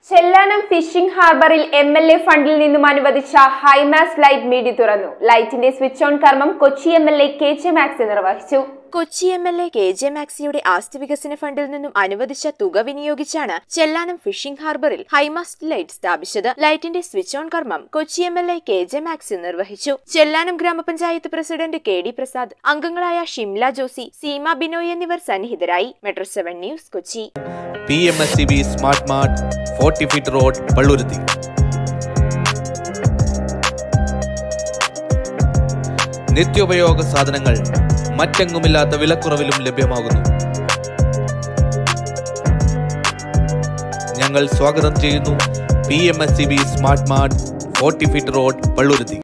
Chellanam fishing ഹാർബറിൽ M L A ഫണ്ടിൽ നിന്നും അനുവദിച്ച ഹൈമാസ് ലൈറ്റ് മീഡി തുറന്നു ലൈറ്റിന്റെ സ്വിച്ച് ഓൺ കർമ്മം Kochi M L A K J Maxi നിർവഹിച്ചു Kochi M L A K J മാക്സിയുടെ ആസ്തി വികസന ഫണ്ടിൽ നിന്നും അനുവദിച്ച തുക വിനിയോഗിച്ചാണ് ചെല്ലാനം ഫിഷിംഗ് ഹാർബറിൽ ഹൈമാസ്റ്റ് ലൈറ്റ് സ്ഥാപിച്ചത് ലൈറ്റിന്റെ സ്വിച്ച് ഓൺ കർമ്മം Kochi M L A K J Maxi നിർവഹിച്ചു ചെല്ലാനം ഗ്രാമപഞ്ചായത്ത് പ്രസിഡന്റ് കെ ഡി പ്രസാദ് അംഗങ്ങളായ ഷിംല ജോസി സീമ ബിനോയ് എന്നിവർ സന്നിഹിതരായി metro seven news Kochi P M S C B smart mart forty feet road Palluruthy നിത്യോപയോഗ സാധനങ്ങൾ മറ്റെങ്ങുമില്ലാത്ത വിലക്കുറവിലും ലഭ്യമാകുന്നു ഞങ്ങൾ സ്വാഗതം ചെയ്യുന്നു P M S C B smart mart forty feet road Palluruthy